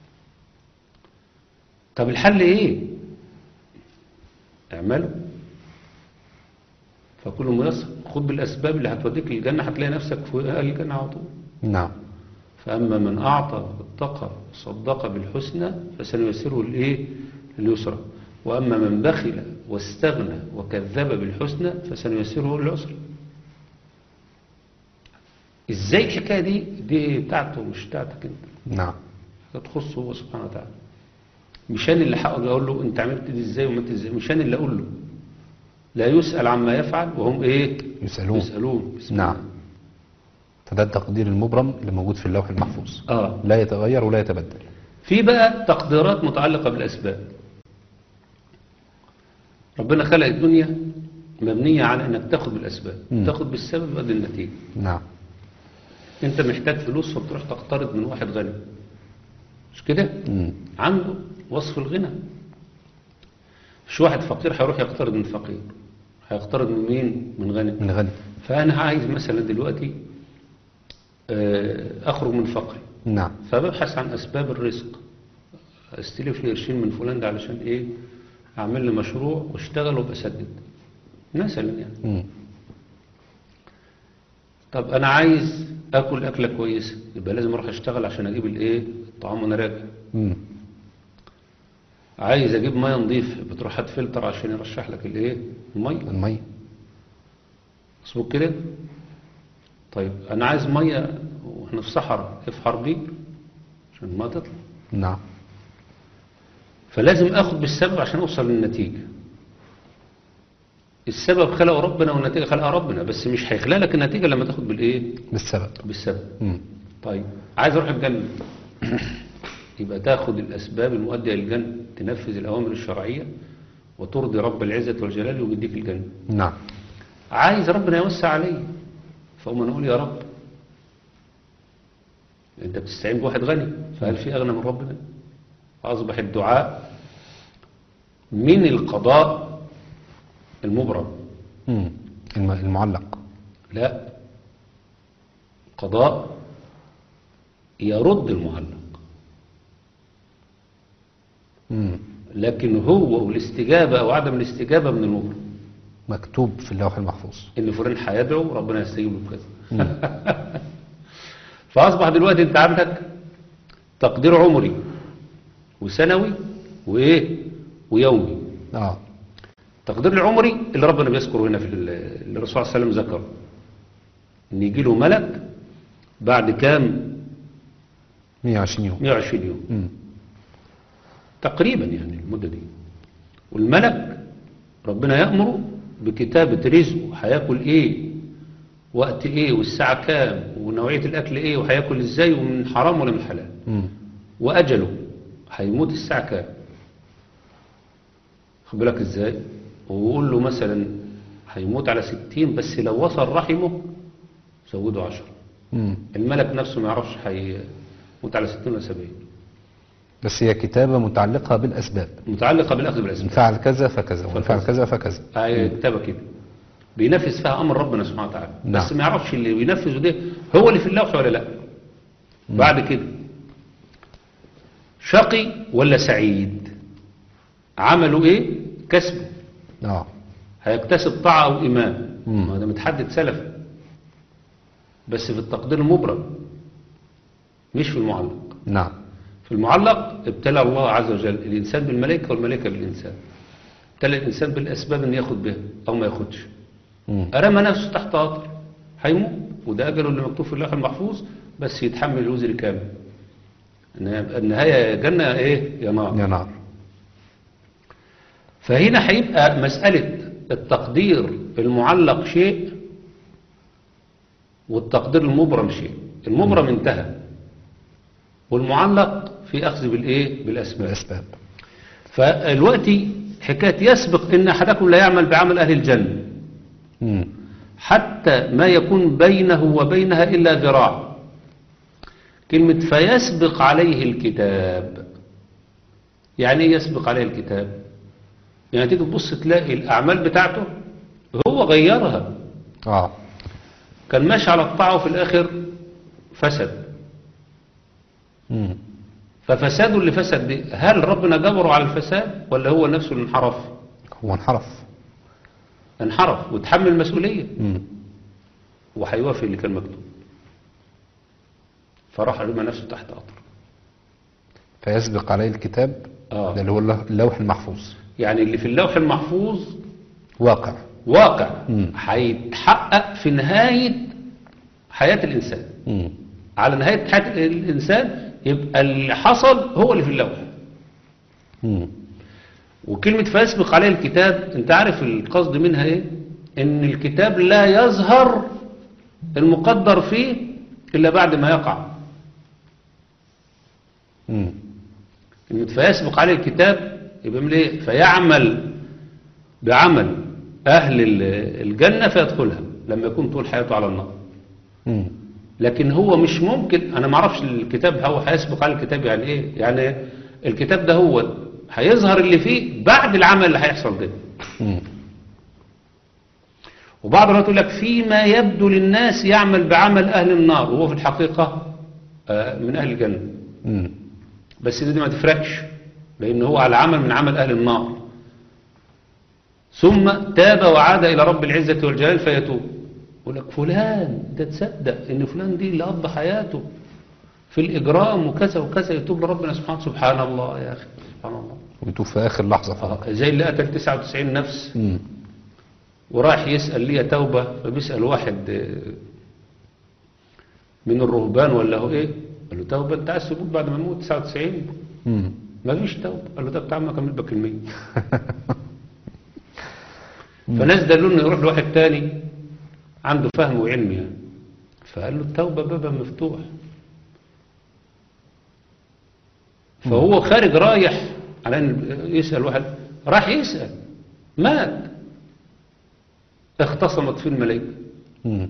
طب الحل ايه اعمله فكل ميسر خد بالاسباب اللي هتوديك للجنة هتلاقي نفسك في اهل الجنة على طول نعم فأما من أعطى واتقى وصدق بالحسنى فسنيسره الإيه اليسرى وأما من بخل واستغنى وكذب بالحسنى فسنيسره العسرى إزاي الحكاية دي دي بتاعته مش بتاعتك أنت نعم تخصه هو سبحانه وتعالى مش أنا اللي هقول أقول له أنت عملت دي إزاي وما أنت إزاي مش أنا اللي أقول له لا يسأل عما يفعل وهم إيه يسألون يسألون بسم نعم الله. فده التقدير المبرم اللي موجود في اللوح المحفوظ آه لا يتغير ولا يتبدل في بقى تقديرات متعلقة بالأسباب ربنا خلق الدنيا مبنية على أنك تاخد بالأسباب مم. تاخد بالسبب يؤدي النتيجة نعم أنت محتاج فلوس فبتروح تقترض من واحد غني مش كده مم. عنده وصف الغنى مش واحد فقير هيروح يقترض من فقير هيقترض من مين من غني من غني فأنا عايز مثلا دلوقتي آه، أخرج من فقري نعم فببحث عن أسباب الرزق استلف لي قرشين من فلان ده علشان إيه أعمل لي مشروع واشتغل وبسدد مثلا يعني مم. طب أنا عايز أكل أكلة كويسة يبقى لازم أروح أشتغل عشان أجيب الإيه الطعام وأنا راجع مم. عايز أجيب مية نظيف بتروح هات فلتر عشان يرشح لك الإيه المية المية مظبوط كده طيب أنا عايز مية وإحنا في صحراء افحر بير عشان المية تطلع نعم فلازم اخد بالسبب عشان اوصل للنتيجة السبب خلقه ربنا والنتيجة خلقها ربنا بس مش هيخلق لك النتيجة لما تاخد بالايه بالسبب بالسبب مم. طيب عايز اروح الجنة يبقى تاخد الاسباب المؤدية للجنة تنفذ الاوامر الشرعية وترضي رب العزة والجلال ويديك الجنة نعم عايز ربنا يوسع علي فأقوم نقول يا رب انت بتستعين بواحد غني فهل في اغنى من ربنا فاصبح الدعاء من القضاء المبرم مم. الم- المعلق لا قضاء يرد المعلق مم. لكن هو والاستجابة او عدم الاستجابة من المبرم مكتوب في اللوح المحفوظ ان فلان هيدعو ربنا يستجيب له بكذا فاصبح دلوقتي انت عندك تقدير عمري وسنوي وايه ويومي اه التقدير العمري اللي ربنا بيذكره هنا في ال- اللي الرسول صلى الله عليه وسلم ذكره ان يجي له ملك بعد كام 120 يوم 120 يوم مم. تقريبا يعني المدة دي والملك ربنا يأمره بكتابة رزقه هياكل ايه وقت ايه والساعة كام ونوعية الاكل ايه وهياكل ازاي ومن حرام ولا من حلال مم. واجله هيموت الساعة كام خد بالك ازاي ويقول له مثلا هيموت على ستين بس لو وصل رحمه زوده عشرة مم. الملك نفسه ما يعرفش هيموت على ستين ولا سبعين بس هي كتابة متعلقة بالأسباب متعلقة بالأخذ إن بالأسباب فعل كذا فكذا وإن فعل كذا فكذا هي كتابة كده بينفذ فيها أمر ربنا سبحانه وتعالى نعم. بس ما يعرفش اللي بينفذه ده هو اللي في اللوح ولا لا بعد كده شقي ولا سعيد عمله ايه كسبه اه هيكتسب طاعة أو إيمان مم. ما ده متحدد سلف بس في التقدير المبرم مش في المعلق نعم في المعلق ابتلى الله عز وجل الإنسان بالملائكة والملائكة بالإنسان ابتلى الإنسان بالأسباب أن ياخد بها أو ما ياخدش مم. رمى نفسه تحت قطر هيموت وده أجله اللي مكتوب في اللوح المحفوظ بس يتحمل الوزر كامل النهاية- النهاية يا جنة إيه يا نار يا نار فهنا هيبقى مسألة التقدير المعلق شيء والتقدير المبرم شيء المبرم انتهى والمعلق في أخذ بالإيه بالأسباب بالأسباب فالوقت حكاية يسبق إن أحدكم لا يعمل بعمل أهل الجنة مم. حتى ما يكون بينه وبينها إلا ذراع كلمة فيسبق عليه الكتاب يعني ايه يسبق عليه الكتاب يعني تيجي تبص تلاقي الأعمال بتاعته هو غيرها اه كان ماشي على الطاعة وفي الآخر فسد مم. ففساده اللي فسد دي هل ربنا جبره على الفساد ولا هو نفسه اللي انحرف هو انحرف انحرف وتحمل المسؤولية مم. وهيوافق اللي كان مكتوب فراح رمى نفسه تحت قطر فيسبق عليه الكتاب آه. ده اللي هو اللوح- اللوح المحفوظ يعني اللي في اللوح المحفوظ واقع واقع مم. هيتحقق في نهاية حياة الإنسان مم. على نهاية حياة الإنسان يبقى اللي حصل هو اللي في اللوح مم. وكلمة فيسبق عليه الكتاب انت عارف القصد منها ايه ان الكتاب لا يظهر المقدر فيه الا بعد ما يقع مم. كلمة فيسبق عليه الكتاب يبقى من ايه فيعمل بعمل اهل ال- الجنة فيدخلها لما يكون طول حياته على النار مم. لكن هو مش ممكن انا ما اعرفش الكتاب هو هيسبق على الكتاب يعني ايه يعني الكتاب ده هو هيظهر اللي فيه بعد العمل اللي هيحصل ده مم. وبعض الناس يقول لك فيما يبدو للناس يعمل بعمل أهل النار وهو في الحقيقة آه، من أهل الجنة مم. بس دي ما تفرقش لأن هو على عمل من عمل أهل النار ثم تاب وعاد إلى رب العزة والجلال فيتوب يقول لك فلان انت تصدق ان فلان دي اللي قضى حياته في الإجرام وكذا وكذا يتوب لربنا سبحانه سبحان الله يا أخي سبحان الله ويتوب في آخر لحظة فقط آه، زي اللي قتل 99 نفس مم. وراح يسأل لي توبة فبيسأل واحد آه، من الرهبان ولا هو ايه قال له توبة انت عايز تموت بعد ما يموت 99 مم. ما فيش توبة قال له طب تعال ما اكمل بك المية فناس دلوا انه يروح لواحد تاني عنده فهم وعلم يعني فقال له التوبة بابها مفتوح فهو خارج رايح على ان يسأل واحد راح يسأل مات اختصمت فيه الملائكة مم.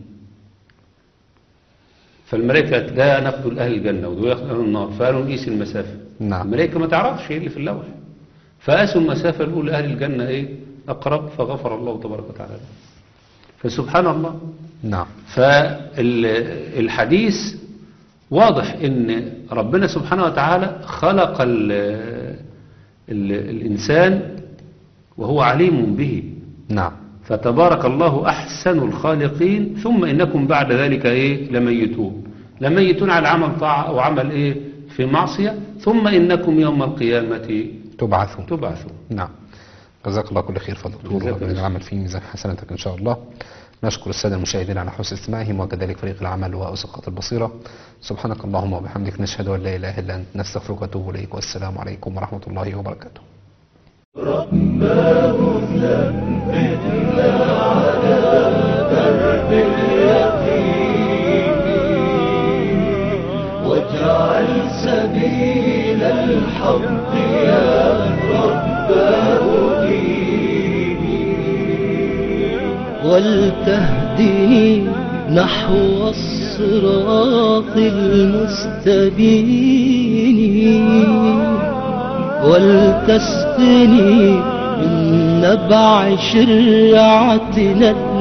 فالملائكة ده نقتل أهل الجنة ودول يقتل أهل النار فقالوا نقيس المسافة نعم. الملائكة ما تعرفش ايه اللي في اللوح فقاسوا المسافة الأولى أهل الجنة إيه أقرب فغفر الله تبارك وتعالى له. فسبحان الله نعم فالحديث واضح ان ربنا سبحانه وتعالى خلق ال ال الإنسان وهو عليم به نعم فتبارك الله أحسن الخالقين ثم إنكم بعد ذلك إيه لميتون لميتون على عمل طاعة أو عمل إيه في معصية ثم إنكم يوم القيامة تبعثون تبعثون نعم جزاك الله كل خير فضل دكتور جزاك وربنا الله. يعمل في ميزان حسناتك ان شاء الله نشكر الساده المشاهدين على حسن استماعهم وكذلك فريق العمل واسقاط البصيره سبحانك اللهم وبحمدك نشهد ان لا اله الا انت نستغفرك ونتوب اليك والسلام عليكم ورحمه الله وبركاته واجعل سبيل الحق يا رب هديني ولتهدني نحو الصراط المستبين ولتسقني من نبع شرعتنا